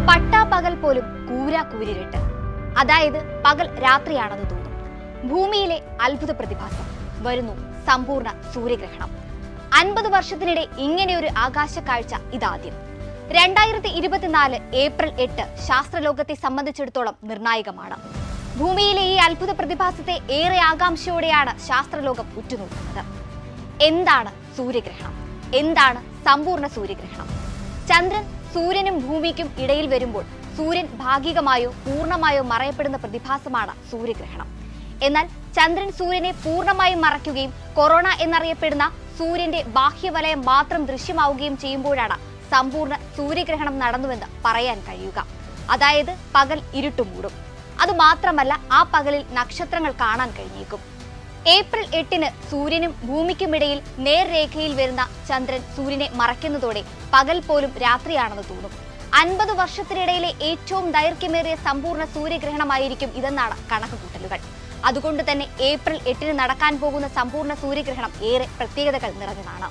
പട്ടാപ്പകൽ പോലും കൂരാ കൂരിരുട്ട് അതായത് പകൽ രാത്രിയാണെന്ന് തോന്നും ഭൂമിയിലെ അത്ഭുത പ്രതിഭാസം വരുന്നു സമ്പൂർണ്ണ സൂര്യഗ്രഹണം അൻപത് വർഷത്തിനിടെ ഇങ്ങനെയൊരു ആകാശ കാഴ്ച ഇതാദ്യം രണ്ടായിരത്തി ഇരുപത്തിനാല് ഏപ്രിൽ എട്ട് ശാസ്ത്രലോകത്തെ സംബന്ധിച്ചിടത്തോളം നിർണായകമാണ് ഭൂമിയിലെ ഈ അത്ഭുത പ്രതിഭാസത്തെ ഏറെ ആകാംക്ഷയോടെയാണ് ശാസ്ത്രലോകം ഉറ്റുനോക്കുന്നത് എന്താണ് സൂര്യഗ്രഹണം എന്താണ് സമ്പൂർണ്ണ സൂര്യഗ്രഹണം ചന്ദ്രൻ സൂര്യനും ഭൂമിക്കും ഇടയിൽ വരുമ്പോൾ സൂര്യൻ ഭാഗികമായോ പൂർണ്ണമായോ മറയപ്പെടുന്ന പ്രതിഭാസമാണ് സൂര്യഗ്രഹണം എന്നാൽ ചന്ദ്രൻ സൂര്യനെ പൂർണ്ണമായും മറയ്ക്കുകയും കൊറോണ എന്നറിയപ്പെടുന്ന സൂര്യന്റെ ബാഹ്യവലയം മാത്രം ദൃശ്യമാവുകയും ചെയ്യുമ്പോഴാണ് സമ്പൂർണ്ണ സൂര്യഗ്രഹണം നടന്നുവെന്ന് പറയാൻ കഴിയുക അതായത് പകൽ ഇരുട്ടു മൂടും അതുമാത്രമല്ല ആ പകലിൽ നക്ഷത്രങ്ങൾ കാണാൻ കഴിഞ്ഞേക്കും ഏപ്രിൽ എട്ടിന് സൂര്യനും ഭൂമിക്കുമിടയിൽ നേർരേഖയിൽ വരുന്ന ചന്ദ്രൻ സൂര്യനെ മറയ്ക്കുന്നതോടെ പകൽ പോലും രാത്രിയാണെന്ന് തോന്നും അൻപത് വർഷത്തിനിടയിലെ ഏറ്റവും ദൈർഘ്യമേറിയ സമ്പൂർണ്ണ സൂര്യഗ്രഹണമായിരിക്കും ഇതെന്നാണ് കണക്കുകൂട്ടലുകൾ അതുകൊണ്ട് തന്നെ ഏപ്രിൽ എട്ടിന് നടക്കാൻ പോകുന്ന സമ്പൂർണ്ണ സൂര്യഗ്രഹണം ഏറെ പ്രത്യേകതകൾ നിറഞ്ഞതാണ്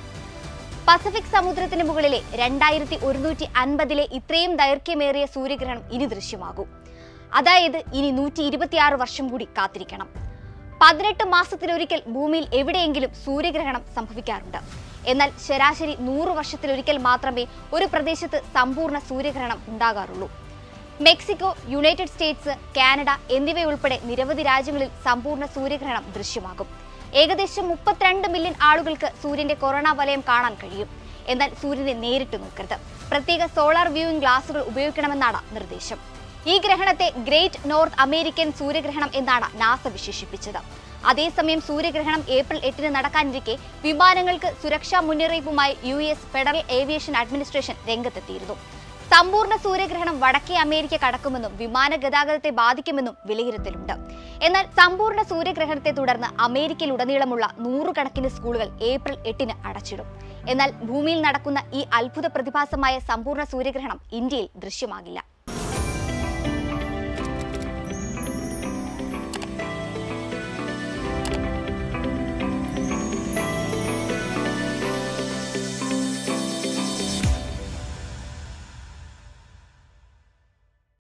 പസഫിക് സമുദ്രത്തിന് മുകളിലെ രണ്ടായിരത്തി ഒരുന്നൂറ്റി അൻപതിലെ ഇത്രയും ദൈർഘ്യമേറിയ സൂര്യഗ്രഹണം ഇനി ദൃശ്യമാകും അതായത് ഇനി നൂറ്റി ഇരുപത്തിയാറ് വർഷം കൂടി കാത്തിരിക്കണം പതിനെട്ട് മാസത്തിലൊരിക്കൽ ഭൂമിയിൽ എവിടെയെങ്കിലും സൂര്യഗ്രഹണം സംഭവിക്കാറുണ്ട് എന്നാൽ ശരാശരി നൂറ് വർഷത്തിലൊരിക്കൽ മാത്രമേ ഒരു പ്രദേശത്ത് സമ്പൂർണ്ണ സൂര്യഗ്രഹണം ഉണ്ടാകാറുള്ളൂ മെക്സിക്കോ യുണൈറ്റഡ് സ്റ്റേറ്റ്സ് കാനഡ എന്നിവയുൾപ്പെടെ നിരവധി രാജ്യങ്ങളിൽ സമ്പൂർണ്ണ സൂര്യഗ്രഹണം ദൃശ്യമാകും ഏകദേശം മുപ്പത്തിരണ്ട് മില്യൺ ആളുകൾക്ക് സൂര്യന്റെ കൊറോണ വലയം കാണാൻ കഴിയും എന്നാൽ സൂര്യനെ നേരിട്ട് നോക്കരുത് പ്രത്യേക സോളാർ വ്യൂയിങ് ഗ്ലാസുകൾ ഉപയോഗിക്കണമെന്നാണ് നിർദ്ദേശം ഈ ഗ്രഹണത്തെ ഗ്രേറ്റ് നോർത്ത് അമേരിക്കൻ സൂര്യഗ്രഹണം എന്നാണ് നാസ വിശേഷിപ്പിച്ചത് അതേസമയം സൂര്യഗ്രഹണം ഏപ്രിൽ എട്ടിന് നടക്കാനിരിക്കെ വിമാനങ്ങൾക്ക് സുരക്ഷാ മുന്നറിയിപ്പുമായി U S federal aviation administration രംഗത്തെത്തിയിരുന്നു സമ്പൂർണ്ണ സൂര്യഗ്രഹണം വടക്കേ അമേരിക്ക കടക്കുമെന്നും വിമാന ഗതാഗതത്തെ ബാധിക്കുമെന്നും വിലയിരുത്തലുണ്ട് എന്നാൽ സമ്പൂർണ്ണ സൂര്യഗ്രഹണത്തെ തുടർന്ന് അമേരിക്കയിലുടനീളമുള്ള നൂറുകണക്കിന് സ്കൂളുകൾ ഏപ്രിൽ എട്ടിന് അടച്ചിടും എന്നാൽ ഭൂമിയിൽ നടക്കുന്ന ഈ അത്ഭുത പ്രതിഭാസമായ സമ്പൂർണ്ണ സൂര്യഗ്രഹണം ഇന്ത്യയിൽ ദൃശ്യമാകില്ല